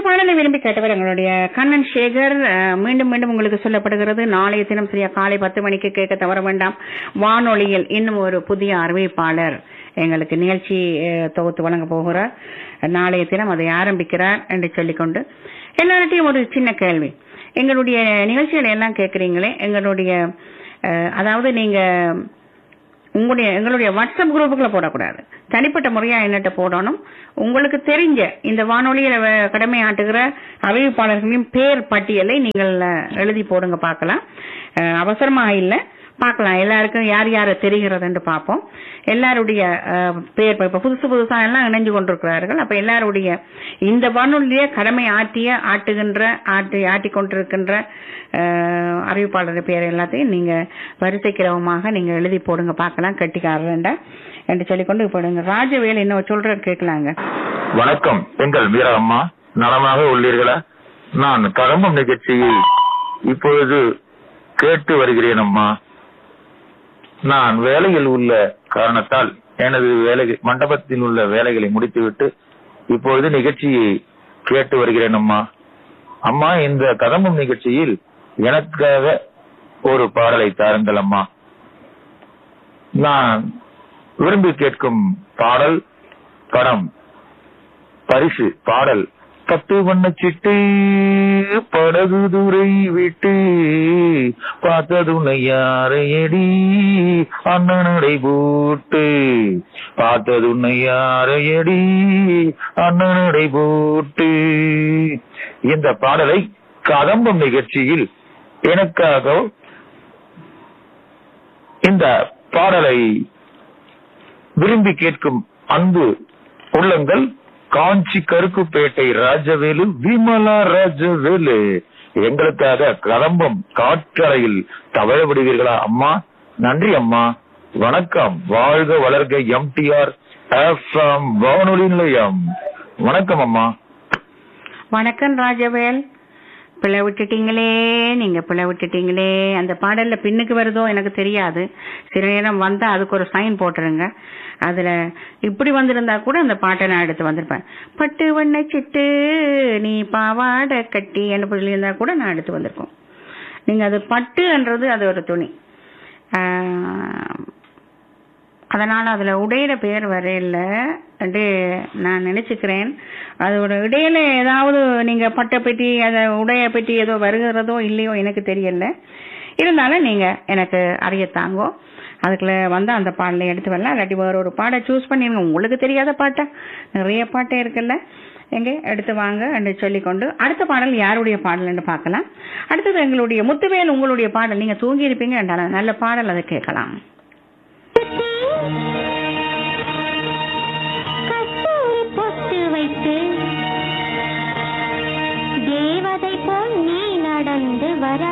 பாடலை விரும்பி கேட்டவர் எங்களுடைய கண்ணன் சேகர் அஹ், மீண்டும் மீண்டும் உங்களுக்கு சொல்லப்படுகிறது நாளைய தினம் சரியா காலை பத்து மணிக்கு கேட்க தவற வேண்டாம் வானொலியில் இன்னும் ஒரு புதிய அறிவிப்பாளர் எங்களுக்கு நிகழ்ச்சி அஹ், தொகுத்து வழங்க போகிறார் நாளைய தினம் அதை ஆரம்பிக்கிறார் என்று சொல்லிக்கொண்டு எல்லார்ட்டையும் ஒரு சின்ன கேள்வி எங்களுடைய நிகழ்ச்சிகளை எல்லாம் கேட்குறீங்களே எங்களுடைய அஹ், அதாவது நீங்க உங்களுடைய எங்களுடைய வாட்ஸ்அப் குரூப்புக்குள்ள போடக்கூடாது தனிப்பட்ட முறையா என்னட்ட போடணும் உங்களுக்கு தெரிஞ்ச இந்த வானொலியில வ- கடமையாற்றுகிற அறிவிப்பாளர்களின் பேர் பட்டியலை நீங்கள் அஹ், எழுதி போடுங்க பார்க்கலாம் அஹ், அவசரமா இல்ல பார்க்கலாம் எல்லாருக்கும் யார் யார தெரிகிறதுன்னு பார்ப்போம் எல்லாருடைய அஹ், பேர் இப்ப புதுசு புதுசா எல்லாம் இணைஞ்சு கொண்டிருக்கிறார்கள் அப்ப எல்லாருடைய இந்த வானொலியே கடமை ஆற்றிய ஆட்டுகின்ற ஆட்டி ஆட்டிக் கொண்டிருக்கின்ற அஹ், அறிவிப்பாளர் பேர் எல்லாத்தையும் நீங்க வரிசைக்கிரமமாக நீங்க எழுதி போடுங்க பார்க்கலாம் கட்டிக்காரன்டா என்று சொல்லிக்கொண்டு இப்போ நீங்க ராஜவேல் என்ன சொல்ற கேட்கலாங்க வணக்கம் எங்கள் வீரா அம்மா நலமாக உள்ளீர்களா நான் கதம்பம் நிகழ்ச்சியை இப்பொழுது கேட்டு வருகிறேன் அம்மா நான் வேலையில் உள்ள காரணத்தால் எனது வேலை மண்டபத்தில் உள்ள வேலைகளை முடித்துவிட்டு இப்பொழுது நிகழ்ச்சியை கேட்டு வருகிறேன் அம்மா அம்மா இந்த கதம்பம் நிகழ்ச்சியில் எனக்காக ஒரு பாடலை தாருங்கள் அம்மா நான் விரும்பி கேட்கும் பாடல் படம் பரிசு பாடல் பட்டு வண்ண சிட்டு படகு துறை விட்டு பார்த்ததுனை யாரையடி அண்ணனடை போட்டு பார்த்ததுனை யாரையடி அண்ணனடை போட்டு இந்த பாடலை கதம்பம் நிகழ்ச்சியில் எனக்காக இந்த பாடலை விரும்பி கேட்கும் அன்பு உள்ளங்கள் காஞ்சி கருக்குப்பேட்டை ராஜவேலு விமலா ராஜவேலு எங்களுக்காக கலம்பம் காற்றறையில் தவழ விடுவீர்களா அம்மா நன்றி அம்மா வணக்கம் வாழ்க வளர்க எம்டிஆர் எஃப்எம் வானொலி நிலையம் வணக்கம் அம்மா வணக்கம் ராஜவேல் பிள்ளை விட்டுட்டீங்களே நீங்க பிள்ளை விட்டுட்டீங்களே அந்த பாடல்ல பின்னுக்கு வருதோ எனக்கு தெரியாது சில நேரம் வந்தா அதுக்கு ஒரு சைன் போட்டுருங்க அதுல இப்படி வந்திருந்தா கூட அந்த பாட்டை நான் எடுத்து வந்திருப்பேன் பட்டு வண்ண சிட்டு நீ பாவாடை கட்டி என்ன சொல்லியிருந்தா கூட நான் எடுத்து வந்திருக்கோம் நீங்க அது பட்டுன்றது அது ஒரு துணி ஆஹ், அதனால அதுல உடையிற பேர் வரையில என்று நான் நினைச்சுக்கிறேன் அதோட இடையில ஏதாவது நீங்க பட்டை பெட்டி அத உடைய பெட்டி ஏதோ வருகிறதோ இல்லையோ எனக்கு தெரியல இருந்தாலும் நீங்க எனக்கு அறியத்தாங்கோ அதுக்குள்ள வந்து அந்த பாடலை எடுத்து வரலாம் இல்லாட்டி வேற ஒரு பாட்டை சூஸ் பண்ணிருங்க உங்களுக்கு தெரியாத பாட்டை நிறைய பாட்டே இருக்குல்ல எங்க எடுத்து வாங்க என்று சொல்லிக்கொண்டு அடுத்த பாடல் யாருடைய பாடல்னு பார்க்கலாம் அடுத்தது எங்களுடைய முத்துவேல் உங்களுடைய பாடல் நீங்க தூங்கி இருப்பீங்க என்றாலும் நல்ல பாடல் அதை கேட்கலாம் கஸ்தூரி பொட்டு வைத்து தேவதை போல் நீ நடந்து வர